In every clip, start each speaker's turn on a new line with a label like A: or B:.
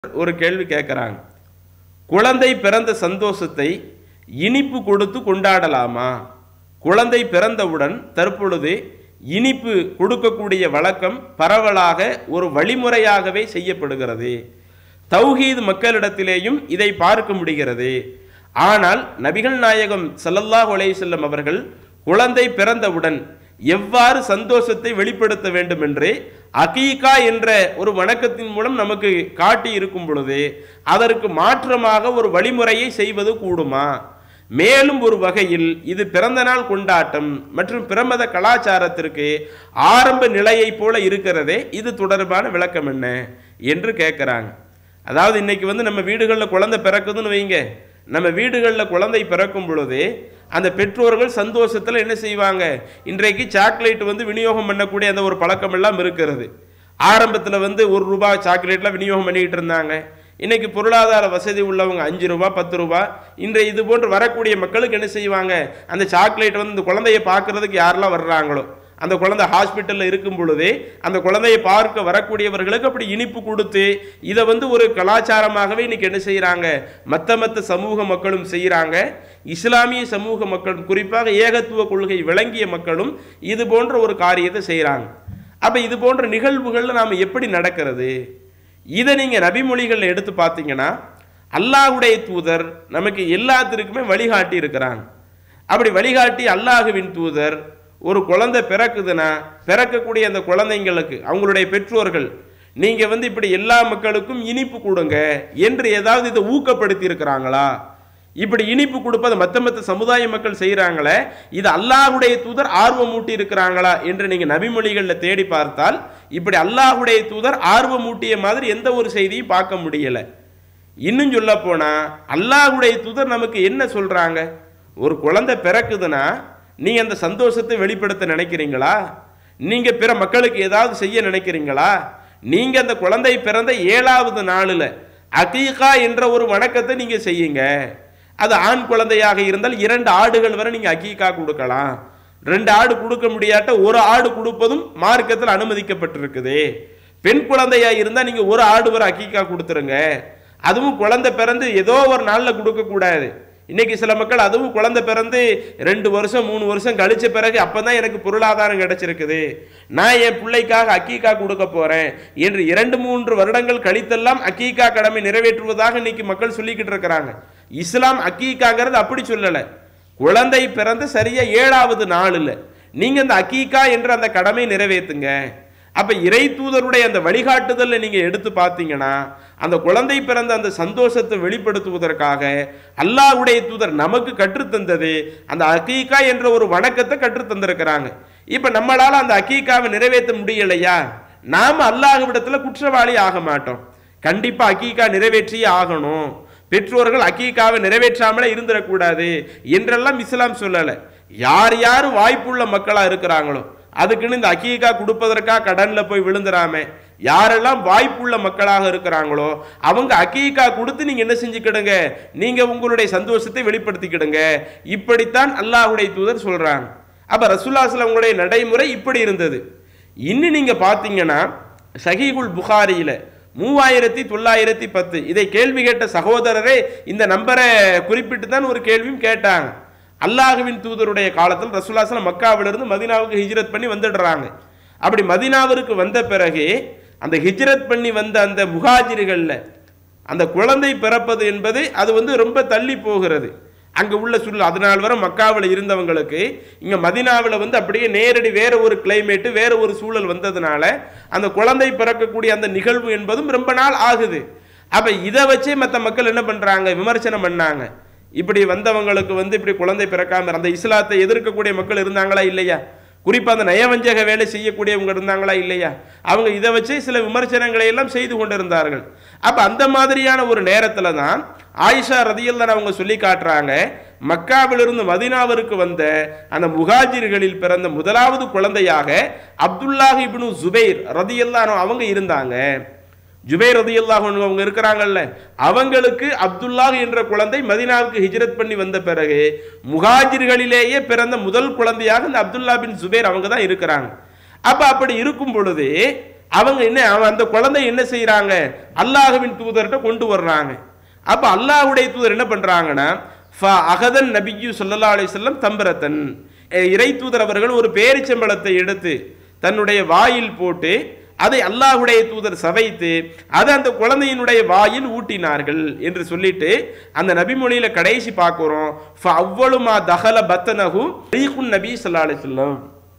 A: ஒரு கேள்வி கேட்குறாங்க குழந்தை பிறந்த சந்தோஷத்தை இனிப்பு கொடுத்து கொண்டாடலாமா குழந்தை பிறந்தவுடன் தற்பொழுது இனிப்பு கொடுக்கக்கூடிய வழக்கம் பரவலாக ஒரு வழிமுறையாகவே செய்யப்படுகிறது தௌஹீத் மக்களிடத்திலேயும் இதை பார்க்க முடிகிறது ஆனால் நபிகள் நாயகம் ஸல்லல்லாஹு அலைஹி வஸல்லம் அவர்கள் குழந்தை பிறந்தவுடன் எவ்வாறு சந்தோஷத்தை வெளிப்படுத்த வேண்டும் என்று அகீகா என்ற ஒரு வணக்கத்தின் மூலம் நமக்கு காட்டி இருக்கும் பொழுது அதற்கு மாற்றமாக ஒரு வழிமுறையை செய்வது கூடுமா மேலும் ஒரு வகையில் இது பிறந்த நாள் கொண்டாட்டம் மற்றும் பிரமத கலாச்சாரத்திற்கு ஆரம்ப நிலையைப் போல இருக்கிறதே இது தொடர்பான விளக்கம் என்ன என்று கேட்குறாங்க அதாவது இன்னைக்கு வந்து நம்ம வீடுகளில் குழந்தை பிறக்குதுன்னு வைங்க நம்ம வீடுகளில் குழந்தை பிறக்கும் பொழுது அந்த பெற்றோர்கள் சந்தோஷத்தில் என்ன செய்வாங்க இன்றைக்கு சாக்லேட் வந்து விநியோகம் பண்ணக்கூடிய அந்த ஒரு பழக்கம் எல்லாம் இருக்கிறது ஆரம்பத்தில் வந்து ஒரு ரூபாய் சாக்லேட்லாம் விநியோகம் பண்ணிக்கிட்டு இருந்தாங்க இன்னைக்கு பொருளாதார வசதி உள்ளவங்க அஞ்சு ரூபா பத்து ரூபா இன்றைய இது போன்று வரக்கூடிய மக்களுக்கு என்ன செய்வாங்க அந்த சாக்லேட் வந்து இந்த குழந்தைய பார்க்கறதுக்கு யாரெல்லாம் வர்றாங்களோ அந்த குழந்தை ஹாஸ்பிட்டலில் இருக்கும் பொழுதே அந்த குழந்தையை பார்க்க வரக்கூடியவர்களுக்கு அப்படி இனிப்பு கொடுத்து இதை வந்து ஒரு கலாச்சாரமாகவே இன்னைக்கு என்ன செய்கிறாங்க மற்ற மற்ற சமூக மக்களும் செய்கிறாங்க இஸ்லாமிய சமூக மக்களும் குறிப்பாக ஏகத்துவ கொள்கை விளங்கிய மக்களும் இது போன்ற ஒரு காரியத்தை செய்கிறாங்க அப்போ இது போன்ற நிகழ்வுகளில் நாம் எப்படி நடக்கிறது இதை நீங்கள் நபிமொழிகளில் எடுத்து பார்த்தீங்கன்னா அல்லாஹுடைய தூதர் நமக்கு எல்லாத்திற்குமே வழிகாட்டி இருக்கிறாங்க அப்படி வழிகாட்டி அல்லாஹுவின் தூதர் ஒரு குழந்தை பிறக்குதுன்னா பிறக்கக்கூடிய அந்த குழந்தைங்களுக்கு அவங்களுடைய பெற்றோர்கள் நீங்க வந்து இப்படி எல்லா மக்களுக்கும் இனிப்பு கொடுங்க என்று ஏதாவது இதை ஊக்கப்படுத்தி இருக்கிறாங்களா இப்படி இனிப்பு கொடுப்பதை மற்ற மற்ற சமுதாய மக்கள் செய்கிறாங்களே இது அல்லாஹுடைய தூதர் ஆர்வம் ஊட்டி இருக்கிறாங்களா என்று நீங்க நபிமொழிகளில் தேடி பார்த்தால் இப்படி அல்லாஹுடைய தூதர் ஆர்வம் ஊட்டிய மாதிரி எந்த ஒரு செய்தியும் பார்க்க முடியல இன்னும் சொல்ல போனா அல்லாஹுடைய தூதர் நமக்கு என்ன சொல்றாங்க ஒரு குழந்தை பிறக்குதுன்னா நீங்க அந்த சந்தோஷத்தை வெளிப்படுத்த நினைக்கிறீங்களா நீங்க பிற மக்களுக்கு ஏதாவது செய்ய நினைக்கிறீங்களா நீங்க அந்த குழந்தை பிறந்த ஏழாவது நாளில் அகீகா என்ற ஒரு வணக்கத்தை நீங்க செய்யுங்க அது ஆண் குழந்தையாக இருந்தால் இரண்டு ஆடுகள் வரை நீங்க அகீகா கொடுக்கலாம் ரெண்டு ஆடு கொடுக்க முடியாட்ட ஒரு ஆடு கொடுப்பதும் மார்க்கத்தில் அனுமதிக்கப்பட்டிருக்குது பெண் குழந்தையா இருந்தா நீங்க ஒரு ஆடு வரை அக்கீக்கா கொடுத்துருங்க அதுவும் குழந்தை பிறந்து ஏதோ ஒரு நாளில் கொடுக்க கூடாது இன்னைக்கு சில மக்கள் அதுவும் குழந்தை பிறந்து ரெண்டு வருஷம் மூணு வருஷம் கழிச்ச பிறகு அப்பதான் எனக்கு பொருளாதாரம் கிடைச்சிருக்குது நான் என் பிள்ளைக்காக அக்கீக்கா கொடுக்க போறேன் என்று இரண்டு மூன்று வருடங்கள் கழித்தெல்லாம் அக்கீக்கா கடமை நிறைவேற்றுவதாக இன்னைக்கு மக்கள் சொல்லிக்கிட்டு இருக்கிறாங்க இஸ்லாம் அக்கீக்காங்கிறது அப்படி சொல்லலை குழந்தை பிறந்து சரியா ஏழாவது நாளில் நீங்க அந்த அக்கீக்கா என்ற அந்த கடமை நிறைவேற்றுங்க அப்ப இறை தூதருடைய அந்த வழிகாட்டுதல்ல நீங்க எடுத்து பார்த்தீங்கன்னா அந்த குழந்தை பிறந்த அந்த சந்தோஷத்தை வெளிப்படுத்துவதற்காக அல்லாஹ்வுடைய தூதர் நமக்கு கற்றுத்தந்தது அந்த அக்கீகா என்ற ஒரு வணக்கத்தை கற்றுத்தந்திருக்கிறாங்க இப்ப நம்மளால அந்த அக்கீகாவை நிறைவேற்ற முடியலையா நாம அல்லாஹ்விடத்துல குற்றவாளி ஆக மாட்டோம் கண்டிப்பா அக்கீகா நிறைவேற்றியே ஆகணும் பெற்றோர்கள் அக்கீகாவை நிறைவேற்றாமலே இருந்துடக்கூடாது என்றெல்லாம் இஸ்லாம் சொல்லலை யார் யார் வாய்ப்புள்ள மக்களா இருக்கிறாங்களோ அதுக்குன்னு இந்த அக்கீகா கொடுப்பதற்காக கடன்ல போய் விழுந்துராம யாரெல்லாம் வாய்ப்புள்ள மக்களாக இருக்கிறாங்களோ அவங்க அக்கீகா கொடுத்து நீங்க என்ன செஞ்சுக்கிடுங்க நீங்க உங்களுடைய சந்தோஷத்தை வெளிப்படுத்திக்கிடுங்க இப்படித்தான் அல்லாஹ்வுடைய தூதர் சொல்றாங்க அப்ப ரசூல்லாஸ்ல உங்களுடைய நடைமுறை இப்படி இருந்தது இன்னும் நீங்க பாத்தீங்கன்னா சஹீகுல் புகாரியில மூவாயிரத்தி தொள்ளாயிரத்தி பத்து இதை கேள்வி கேட்ட சகோதரரே இந்த நம்பரை குறிப்பிட்டு தான் ஒரு கேள்வியும் கேட்டாங்க அல்லாஹுவின் தூதருடைய காலத்தில் ரசூல்லாஸ்லாம் மக்காவிலிருந்து மதினாவுக்கு ஹிஜ்ரத் பண்ணி வந்துடுறாங்க அப்படி மதினாவிற்கு வந்த பிறகு அந்த ஹிஜ்ரத் பண்ணி வந்த அந்த முகாஜிர்களில் அந்த குழந்தை பிறப்பது என்பது அது வந்து ரொம்ப தள்ளி போகிறது அங்கே உள்ள சூழல் அதனால் வரை மக்காவில் இருந்தவங்களுக்கு இங்கே மதினாவில் வந்து அப்படியே நேரடி வேற ஒரு கிளைமேட்டு வேற ஒரு சூழல் வந்ததுனால அந்த குழந்தை பிறக்கக்கூடிய அந்த நிகழ்வு என்பதும் ரொம்ப நாள் ஆகுது அப்போ இதை வச்சே மற்ற மக்கள் என்ன பண்ணுறாங்க விமர்சனம் பண்ணாங்க இப்படி வந்தவங்களுக்கு வந்து இப்படி குழந்தை பிறக்காம அந்த இஸ்லாத்தை எதிர்க்கக்கூடிய மக்கள் இருந்தாங்களா இல்லையா குறிப்பாக அந்த நயவஞ்சக வேலை செய்யக்கூடியவங்க இருந்தாங்களா இல்லையா அவங்க இதை வச்சு சில விமர்சனங்களை எல்லாம் செய்து கொண்டிருந்தார்கள் அப்ப அந்த மாதிரியான ஒரு நேரத்துல தான் ஆயிஷா ரதியல்லான் அவங்க சொல்லி காட்டுறாங்க மக்காவிலிருந்து மதினாவிற்கு வந்த அந்த முகாஜிர்களில் பிறந்த முதலாவது குழந்தையாக அப்துல்லாஹ் இப்னு ஜுபைர் ரதியல்லானோ அவங்க இருந்தாங்க ஜுபைர் ரதியல்லாஹ் அவங்க இருக்கிறாங்கல்ல அவங்களுக்கு அப்துல்லாஹ் என்ற குழந்தை மதினாவுக்கு ஹிஜ்ரத் பண்ணி வந்த பிறகு முகாஜிர்களிலேயே பிறந்த முதல் குழந்தையாக இந்த அப்துல்லா பின் ஜுபைர் அவங்க தான் இருக்கிறாங்க அப்ப அப்படி இருக்கும் பொழுது அவங்க என்ன அவன் அந்த குழந்தை என்ன செய்றாங்க அல்லாஹ்வின் தூதர்கிட்ட கொண்டு வர்றாங்க அப்ப அல்லாஹ்வுடைய தூதர் என்ன பண்றாங்கன்னா ஃப அகதன் நபியு ஸல்லல்லாஹு அலைஹி வஸல்லம் தம்பரத்தன் அஹ் இறை தூதர் அவர்கள் ஒரு பேரிச்சம்பழத்தை எடுத்து தன்னுடைய வாயில் போட்டு அதை அல்லாஹ்வுடைய தூதர் சவைத்து அதை அந்த குழந்தையினுடைய வாயில் ஊட்டினார்கள் என்று சொல்லிட்டு அந்த நபிமொழியில கடைசி பார்க்கிறோம் அவ்வளுமா தகல பத்தனகு ரீகுன் நபி ஸல்லல்லாஹு அலைஹி வஸல்லம்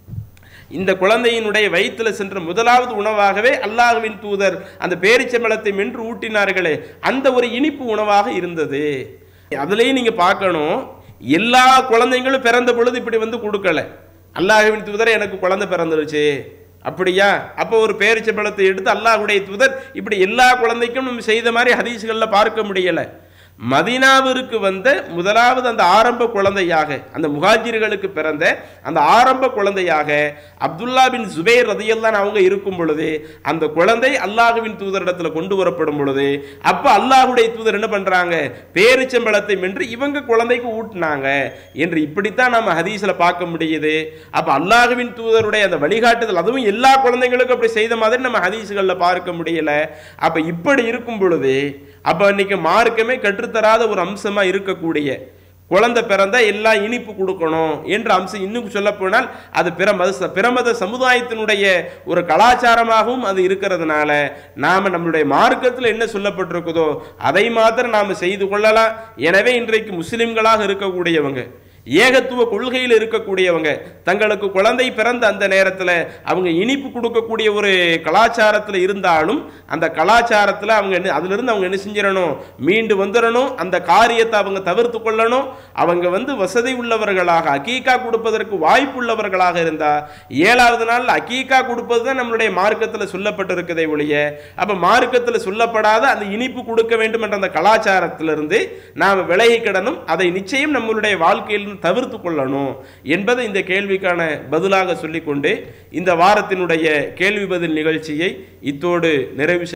A: இந்த குழந்தையினுடைய வயிற்றுல சென்ற முதலாவது உணவாகவே அல்லாஹ்வின் தூதர் அந்த பேரிச்சம்பழத்தை மென்று ஊட்டினார்களே அந்த ஒரு இனிப்பு உணவாக இருந்தது அதுலயும் நீங்க பார்க்கணும் எல்லா குழந்தைங்களும் பிறந்த பொழுது இப்படி வந்து கொடுக்கல அல்லாஹ்வின் தூதர் எனக்கு குழந்தை பிறந்துருச்சு அப்படியா அப்போ ஒரு பேரிச்சம்பழத்தை எடுத்து அல்லாஹ்வுடைய தூதர் இப்படி எல்லா குழந்தைக்கும் நம்ம செய்த மாதிரி ஹதீஸ்கள்ல பார்க்க முடியல மதீனாவிற்கு வந்த முதலாவது அந்த ஆரம்ப குழந்தையாக அந்த முஹாஜிர்களுக்கு பிறந்த அந்த ஆரம்ப குழந்தையாக அப்துல்லா பின் ஜுபைர் ரதியல்லான் அவங்க இருக்கும் பொழுது அந்த குழந்தை அல்லாஹுவின் தூதரிடத்துல கொண்டு வரப்படும் பொழுது அப்ப அல்லாஹுடைய தூதர் என்ன பண்றாங்க பேரிச்சம்பழத்தை மென்று இவங்க குழந்தைக்கு ஊட்டினாங்க என்று இப்படித்தான் நம்ம ஹதீஸ்ல பார்க்க முடியுது அப்ப அல்லாஹுவின் தூதருடைய அந்த வழிகாட்டுதல் அதுவும் எல்லா குழந்தைங்களுக்கும் அப்படி செய்த மாதிரி நம்ம ஹதீஸ்கள்ல பார்க்க முடியல அப்ப இப்படி இருக்கும் பொழுது அப்ப இன்னைக்கு மார்க்கமே கற்றுத்தராத ஒரு அம்சமா இருக்கக்கூடிய குழந்தை பிறந்தா எல்லாம் இனிப்பு கொடுக்கணும் என்ற அம்சம் இன்னும் சொல்ல போனால் அது பிரமத பிரமத சமுதாயத்தினுடைய ஒரு கலாச்சாரமாகவும் அது இருக்கிறதுனால நாம நம்மளுடைய மார்க்கத்தில் என்ன சொல்லப்பட்டிருக்குதோ அதை மாத்திரம் நாம செய்து கொள்ளலாம் எனவே இன்றைக்கு முஸ்லிம்களாக இருக்கக்கூடியவங்க ஏகத்துவ கொள்கையில் இருக்கக்கூடியவங்க தங்களுக்கு குழந்தை பிறந்த அந்த நேரத்தில் அவங்க இனிப்பு கொடுக்கக்கூடிய ஒரு கலாச்சாரத்தில் இருந்தாலும் அந்த கலாச்சாரத்தில் அவங்க என்ன அதிலிருந்து அவங்க என்ன செஞ்சிடணும் மீண்டு வந்துடணும் அந்த காரியத்தை அவங்க தவிர்த்து கொள்ளணும் அவங்க வந்து வசதி உள்ளவர்களாக அக்கீக்கா கொடுப்பதற்கு வாய்ப்பு உள்ளவர்களாக இருந்தா ஏழாவது நாள் அக்கீக்கா கொடுப்பது தான் நம்மளுடைய மார்க்கத்தில் சொல்லப்பட்டிருக்குதே ஒழிய அப்ப மார்க்கத்தில் சொல்லப்படாத அந்த இனிப்பு கொடுக்க வேண்டும் என்ற அந்த கலாச்சாரத்திலிருந்து நாம் விலகி கிடணும் அதை நிச்சயம் நம்மளுடைய வாழ்க்கையில் தவிர்த்து கொள்ளணும் என்பதை இந்த கேள்விக்கான பதிலாக சொல்லிக்கொண்டு இந்த வாரத்தினுடைய கேள்வி பதில் நிகழ்ச்சியை இத்தோடு நிறைவு